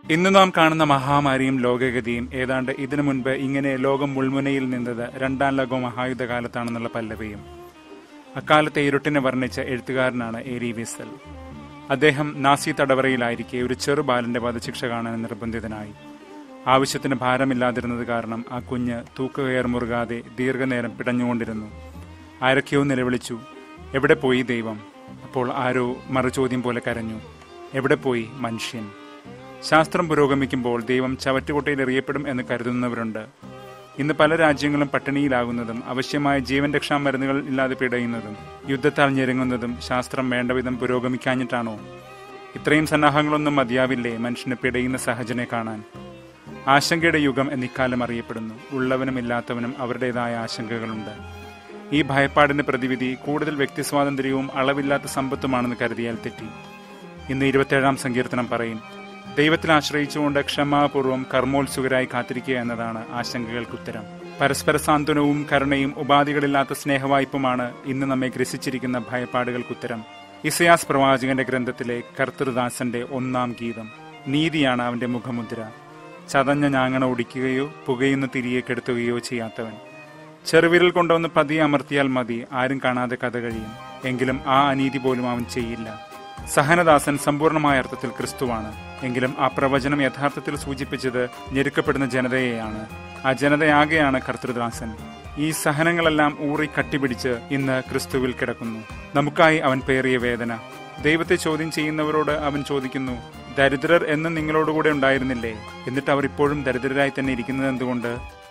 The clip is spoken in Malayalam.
ഇന്ന് നാം കാണുന്ന മഹാമാരിയും ലോകഗതിയും ഏതാണ്ട് ഇതിനു മുൻപ് ഇങ്ങനെ ലോകം മുൾമുനയിൽ നിന്നത് രണ്ടാം ലോക മഹായുദ്ധ കാലത്താണെന്നുള്ള പല്ലവിയും അക്കാലത്തെ ഇരുട്ടിനെ വർണ്ണിച്ച എഴുത്തുകാരനാണ് എരി വിസൽ അദ്ദേഹം നാസി തടവറയിലായിരിക്കെ ഒരു ചെറു ബാലന്റെ വധശിക്ഷ കാണാൻ നിർബന്ധിതനായി ആവശ്യത്തിന് ഭാരമില്ലാതിരുന്നത് കാരണം ആ കുഞ്ഞ് തൂക്കുകയർ മുറുകാതെ ദീർഘനേരം പിടഞ്ഞുകൊണ്ടിരുന്നു ആരൊക്കെയോ നിലവിളിച്ചു എവിടെ പോയി ദൈവം അപ്പോൾ ആരോ മറുചോദ്യം പോലെ കരഞ്ഞു എവിടെ പോയി മനുഷ്യൻ ശാസ്ത്രം പുരോഗമിക്കുമ്പോൾ ദൈവം ചവറ്റുകൊട്ടയിൽ എറിയപ്പെടും എന്ന് കരുതുന്നവരുണ്ട് ഇന്ന് പല രാജ്യങ്ങളും പട്ടിണിയിലാകുന്നതും ആവശ്യമായ ജീവൻ രക്ഷാ മരുന്നുകൾ ഇല്ലാതെ പിടയുന്നതും യുദ്ധത്താൽ ഞെരുങ്ങുന്നതും ശാസ്ത്രം വേണ്ടവിധം പുരോഗമിക്കാഞ്ഞിട്ടാണോ ഇത്രയും സന്നാഹങ്ങളൊന്നും മതിയാവില്ലേ മനുഷ്യന് പിടയുന്ന സഹജനെ കാണാൻ ആശങ്കയുടെ യുഗം എന്നിക്കാലം അറിയപ്പെടുന്നു ഉള്ളവനും ഇല്ലാത്തവനും അവരുടേതായ ആശങ്കകളുണ്ട് ഈ ഭയപ്പാടിന്റെ പ്രതിവിധി കൂടുതൽ വ്യക്തിസ്വാതന്ത്ര്യവും അളവില്ലാത്ത സമ്പത്തുമാണെന്ന് കരുതിയാൽ തെറ്റി ഇന്ന് ഇരുപത്തേഴാം സങ്കീർത്തനം പറയും ദൈവത്തിൽ ആശ്രയിച്ചുകൊണ്ട് ക്ഷമാപൂർവ്വം കർമ്മോത്സുകരായി കാത്തിരിക്കുക എന്നതാണ് ആശങ്കകൾക്ക് ഉത്തരം പരസ്പര സാന്ത്വനവും കരുണയും ഉപാധികളില്ലാത്ത സ്നേഹവായ്പുമാണ് ഇന്ന് നമ്മെ ഗ്രസിച്ചിരിക്കുന്ന ഭയപ്പാടുകൾക്കുത്തരം ഇസയാസ് പ്രവാചകന്റെ ഗ്രന്ഥത്തിലെ കർത്തൃദാസന്റെ ഒന്നാം ഗീതം നീതിയാണ് അവന്റെ മുഖമുദ്ര ചതഞ്ഞ ഞാങ്ങണ ഒടിക്കുകയോ പുകയുന്ന തിരികെ കെടുത്തുകയോ ചെയ്യാത്തവൻ ചെറുവിരൽ കൊണ്ടൊന്ന് പതിയെ അമർത്തിയാൽ മതി ആരും കാണാതെ കഥ കഴിയും എങ്കിലും ആ അനീതി പോലും അവൻ ചെയ്യില്ല സഹനദാസൻ സമ്പൂർണമായ അർത്ഥത്തിൽ ക്രിസ്തുവാണ് എങ്കിലും ആ പ്രവചനം യഥാർത്ഥത്തിൽ സൂചിപ്പിച്ചത് ഞെരുക്കപ്പെടുന്ന ജനതയെയാണ് ആ ജനതയാകെയാണ് കർത്തൃദാസൻ ഈ സഹനങ്ങളെല്ലാം ഊറി കട്ടിപിടിച്ച് ഇന്ന് ക്രിസ്തുവിൽ കിടക്കുന്നു നമുക്കായി അവൻ പേറിയ വേദന ദൈവത്തെ ചോദ്യം ചെയ്യുന്നവരോട് അവൻ ചോദിക്കുന്നു ദരിദ്രർ എന്ന് നിങ്ങളോടുകൂടെ ഉണ്ടായിരുന്നില്ലേ എന്നിട്ട് അവർ ഇപ്പോഴും ദരിദ്രരായി തന്നെ ഇരിക്കുന്നത് എന്തുകൊണ്ട്